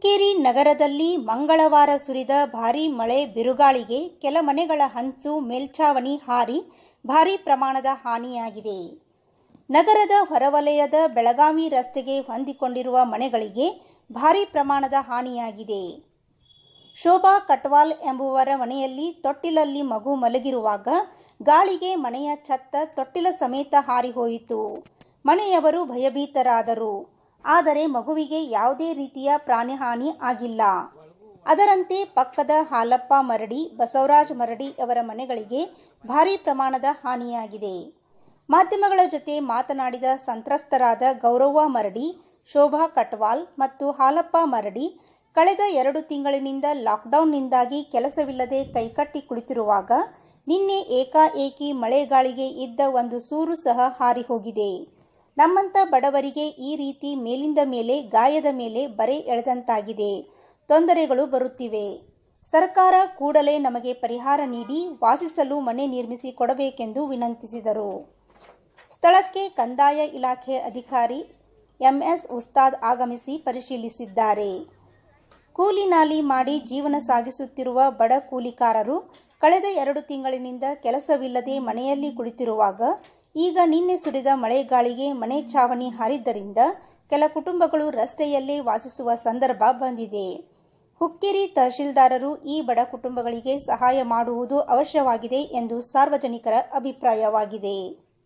ಹುಕ್ಕೇರಿ ನಗರದಲ್ಲಿ ಮಂಗಳವಾರ ಸುರಿದ ಭಾರೀ ಮಳೆ ಬಿರುಗಾಳಿಗೆ ಕೆಲ ಮನೆಗಳ ಹಂಚು ಮೇಲ್ಛಾವಣಿ ಹಾರಿ ಭಾರೀ ಪ್ರಮಾಣದ ಹಾನಿಯಾಗಿದೆ ನಗರದ ಹೊರವಲಯದ ಬೆಳಗಾವಿ ರಸ್ತೆಗೆ ಹೊಂದಿಕೊಂಡಿರುವ ಮನೆಗಳಿಗೆ ಭಾರೀ ಪ್ರಮಾಣದ ಹಾನಿಯಾಗಿದೆ ಶೋಭಾ ಕಟ್ವಾಲ್ ಎಂಬುವರ ಮನೆಯಲ್ಲಿ ತೊಟ್ಟಿಲಲ್ಲಿ ಮಗು ಮಲಗಿರುವಾಗ ಗಾಳಿಗೆ ಮನೆಯ ಛತ್ತ ತೊಟ್ಟಿಲ ಸಮೇತ ಹಾರಿಹೋಯಿತು ಮನೆಯವರು ಭಯಭೀತರಾದರು ಆದರೆ ಮಗುವಿಗೆ ಯಾವುದೇ ರೀತಿಯ ಪ್ರಾಣಹಾನಿ ಆಗಿಲ್ಲ ಅದರಂತೆ ಪಕ್ಕದ ಹಾಲಪ್ಪ ಮರಡಿ ಬಸವರಾಜ್ ಮರಡಿ ಅವರ ಮನೆಗಳಿಗೆ ಭಾರೀ ಪ್ರಮಾಣದ ಹಾನಿಯಾಗಿದೆ ಮಾಧ್ಯಮಗಳ ಜೊತೆ ಮಾತನಾಡಿದ ಸಂತ್ರಸ್ತರಾದ ಗೌರವ್ವ ಮರಡಿ ಶೋಭಾ ಕಟ್ವಾಲ್ ಮತ್ತು ಹಾಲಪ್ಪ ಮರಡಿ ಕಳೆದ ಎರಡು ತಿಂಗಳಿನಿಂದ ಲಾಕ್ಡೌನ್ನಿಂದಾಗಿ ಕೆಲಸವಿಲ್ಲದೆ ಕೈಕಟ್ಟಿ ಕುಳಿತಿರುವಾಗ ನಿನ್ನೆ ಏಕಾಏಕಿ ಮಳೆಗಾಳಿಗೆ ಇದ್ದ ಒಂದು ಸೂರು ಸಹ ಹಾರಿಹೋಗಿದೆ ನಮ್ಮಂಥ ಬಡವರಿಗೆ ಈ ರೀತಿ ಮೇಲಿಂದ ಮೇಲೆ ಗಾಯದ ಮೇಲೆ ಬರೆ ಎಳೆದಂತಾಗಿದೆ ತೊಂದರೆಗಳು ಬರುತ್ತಿವೆ ಸರ್ಕಾರ ಕೂಡಲೇ ನಮಗೆ ಪರಿಹಾರ ನೀಡಿ ವಾಸಿಸಲು ಮನೆ ನಿರ್ಮಿಸಿ ಕೊಡಬೇಕೆಂದು ವಿನಂತಿಸಿದರು ಸ್ಥಳಕ್ಕೆ ಕಂದಾಯ ಇಲಾಖೆ ಅಧಿಕಾರಿ ಎಂಎಸ್ ಉಸ್ತಾದ್ ಆಗಮಿಸಿ ಪರಿಶೀಲಿಸಿದ್ದಾರೆ ಕೂಲಿ ನಾಲಿ ಮಾಡಿ ಜೀವನ ಸಾಗಿಸುತ್ತಿರುವ ಬಡ ಕೂಲಿಕಾರರು ಕಳೆದ ಎರಡು ತಿಂಗಳಿನಿಂದ ಕೆಲಸವಿಲ್ಲದೆ ಮನೆಯಲ್ಲಿ ಕುಳಿತಿರುವಾಗ ಈಗ ನಿನ್ನೆ ಸುರಿದ ಮಳೆಗಾಳಿಗೆ ಮನೆ ಛಾವಣಿ ಹಾರಿದ್ದರಿಂದ ಕೆಲ ಕುಟುಂಬಗಳು ರಸ್ತೆಯಲ್ಲೇ ವಾಸಿಸುವ ಸಂದರ್ಭ ಬಂದಿದೆ ಹುಕ್ಕೇರಿ ತಹಶೀಲ್ದಾರರು ಈ ಬಡ ಕುಟುಂಬಗಳಿಗೆ ಸಹಾಯ ಮಾಡುವುದು ಅವಶ್ಯವಾಗಿದೆ ಎಂದು ಸಾರ್ವಜನಿಕರ ಅಭಿಪ್ರಾಯವಾಗಿದೆ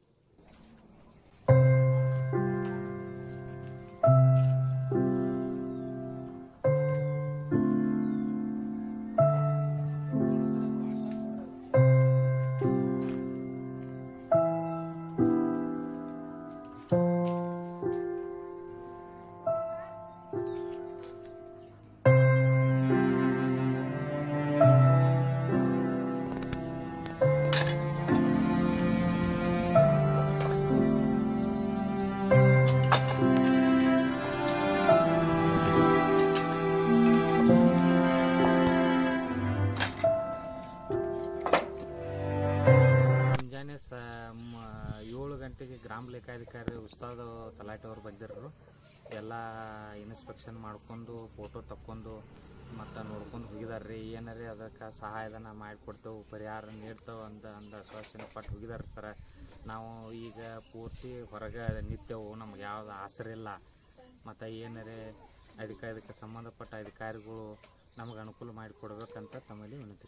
ಮುಂಜಾನೆ ಸ ಮ- ಏಳು ಗಂಟೆಗೆ ಗ್ರಾಮ ಲೆಕ್ಕಾಧಿಕಾರಿ ಉಸ್ತಾದ್ ತಲಾಟೆ ಅವ್ರು ಬಂದಿರೋರು ಎಲ್ಲ ಇನ್ಸ್ಪೆಕ್ಷನ್ ಮಾಡ್ಕೊಂಡು ಫೋಟೋ ತಕ್ಕೊಂಡು ಮತ್ತು ನೋಡ್ಕೊಂಡು ಹೋಗಿದಾರೆ ರೀ ಏನಾರೇ ಅದಕ್ಕೆ ಸಹಾಯಧನ ಮಾಡಿಕೊಡ್ತೇವೆ ಪರಿಹಾರ ನೀಡ್ತೇವೆ ಅಂತ ಅಂದ ಆಶ್ವಾಸನೆ ಪಟ್ಟು ಹೋಗಿದಾರೆ ಸರ ನಾವು ಈಗ ಪೂರ್ತಿ ಹೊರಗೆ ನಿಂತೇವು ನಮ್ಗೆ ಯಾವ್ದು ಆಸರೆ ಇಲ್ಲ ಮತ್ತು ಏನಾರೇ ಅದಕ್ಕೆ ಅದಕ್ಕೆ ಸಂಬಂಧಪಟ್ಟ ಅಧಿಕಾರಿಗಳು ನಮ್ಗೆ ಅನುಕೂಲ ಮಾಡಿಕೊಡ್ಬೇಕಂತ ತಮ್ಮಲ್ಲಿ ವಿನಂತಿ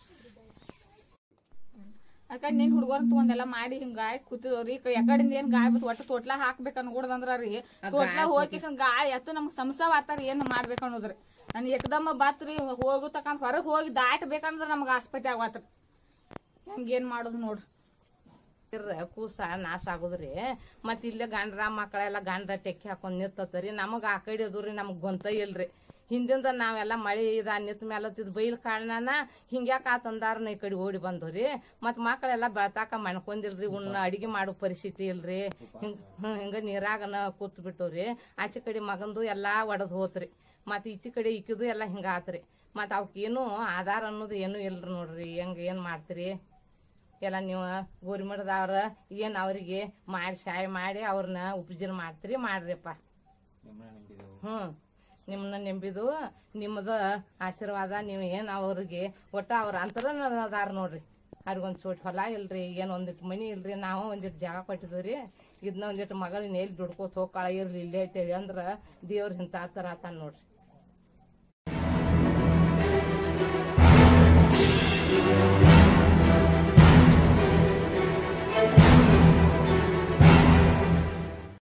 ಅಕ್ಕ ನಿನ್ ಹುಡುಗರ್ ತಗೊಂಡೆಲ್ಲ ಮಾಡಿ ಹಿಂಗ್ ಗಾಯ ಕೂತಿದವ್ರಿ ಯಾಕಡಿಂದ ಏನ್ ಗಾಯ ಬತ್ ಒಟ್ಟು ತೋಟ್ಲ ಹಾಕ್ಬೇಕ ಅನ್ಕೊಡ್ದಂದ್ರ ರೀ ತೋಟ್ಲ ಹೋಗಿ ಗಾಯ ಎತ್ತು ನಮ್ಗ್ ಸಮಸ್ಯೆ ಆತಾರ ಏನ್ ಮಾಡ್ಬೇಕು ಅನ್ನೋದ್ರಿ ನನ್ ಏಕದಮ್ಮ ಬಾತ್ರಿ ಹೋಗು ತಕಂದ್ ಹೊರಗ್ ಹೋಗಿ ದಾಟ್ಬೇಕಂದ್ರ ನಮ್ಗ ಆಸ್ಪತ್ರೆ ಆಗತ್ರಿ ಹೆಂಗೇನ್ ಮಾಡೋದು ನೋಡ್ರಿ ಇರ್ರ ಕೂಸ ನಾಶ ಆಗುದ್ರಿ ಮತ್ ಇಲ್ಲೇ ಗಂಡ್ರ ಮಕ್ಕಳೆಲ್ಲ ಗಂಡ್ರ ಟೆಕ್ಕಿ ಹಾಕೊಂಡ್ ನಿರ್ತತ್ರಿ ನಮಗ ಆ ಕಡೆ ಅದು ರೀ ನಮಗ್ ಗೊಂತ ಇಲ್ರಿ ಹಿಂದಿಂದ ನಾವೆಲ್ಲ ಮಳಿ ಇದ ನಿಂತ ಮೇಲತ್ತಿದ್ ಬೈಲ್ ಕಾರಣನ ಹಿಂಗ್ಯಾಕ ಆತಂದಾರ ಈ ಕಡೆ ಓಡಿ ಬಂದವ್ರಿ ಮತ್ ಮಕ್ಕಳೆಲ್ಲ ಬೆಳ್ತಾಕ ಮಣ್ಕೊಂಡಿಲ್ರಿ ಉಣ್ಣ ಅಡಿಗೆ ಮಾಡೋ ಪರಿಸ್ಥಿತಿ ಇಲ್ರಿ ಹಿಂಗ್ ಹ್ಮ್, ಹಿಂಗ ನೀರಾಗನ ಕೂತ್ ಬಿಟ್ಟವ್ರಿ ಆಚೆ ಕಡೆ ಮಗಂದು ಎಲ್ಲಾ ಒಡದ್ ಹೋತ್ರಿ ಮತ್ ಈಚೆ ಕಡೆ ಇಕ್ಕಿದು ಎಲ್ಲಾ ಹಿಂಗ ಆತ್ರಿ ಮತ್ ಅವಕ್ಕೇನು ಆಧಾರ ಅನ್ನೋದು ಏನು ಇಲ್ರಿ ನೋಡ್ರಿ ಹೆಂಗ ಏನ್ ಮಾಡ್ತೀರಿ ಎಲ್ಲ ನೀವು ಗೋರ್ಮೆಂಟ್ದವ್ರ ಏನ್ ಅವ್ರಿಗೆ ಮಾಡಿ ಸಹಾಯ ಮಾಡಿ ಅವ್ರನ್ನ ಉಪಜೀವನ ಮಾಡ್ತೀರಿ ಮಾಡ್ರಿಪ್ಪ ಹ್ಮ್ ನಿಮ್ಮನ್ನ ನಂಬಿದು ನಿಮ್ಮದ ಆಶೀರ್ವಾದ ನೀವು ಏನ್ ಅವ್ರಿಗೆ ಒಟ್ಟ ಅವ್ರ ಅಂತರ ಅದಾರ ನೋಡ್ರಿ ಅವ್ರಿಗೊಂದ್ ಚೋಟ್ ಹೊಲ ಇಲ್ರಿ ಏನ್ ಒಂದಿಟ್ಟು ಮನಿ ಇಲ್ರಿ ನಾವು ಒಂದಿಟ್ಟು ಜಾಗ ಕೊಟ್ಟಿದ್ವಿ ಇದನ್ನ ಒಂದಿಟ್ಟು ಮಗಳನ್ನ ಎಲ್ಲಿ ದುಡ್ಕೋತ ಹೋಗ್ಕಾಳ ಇರ್ಲಿ ಇಲ್ಲೇ ಐತೇಳಿ ಅಂದ್ರ ದೇವ್ರ ಇಂತ ಆತರ ಆತಾನ ನೋಡ್ರಿ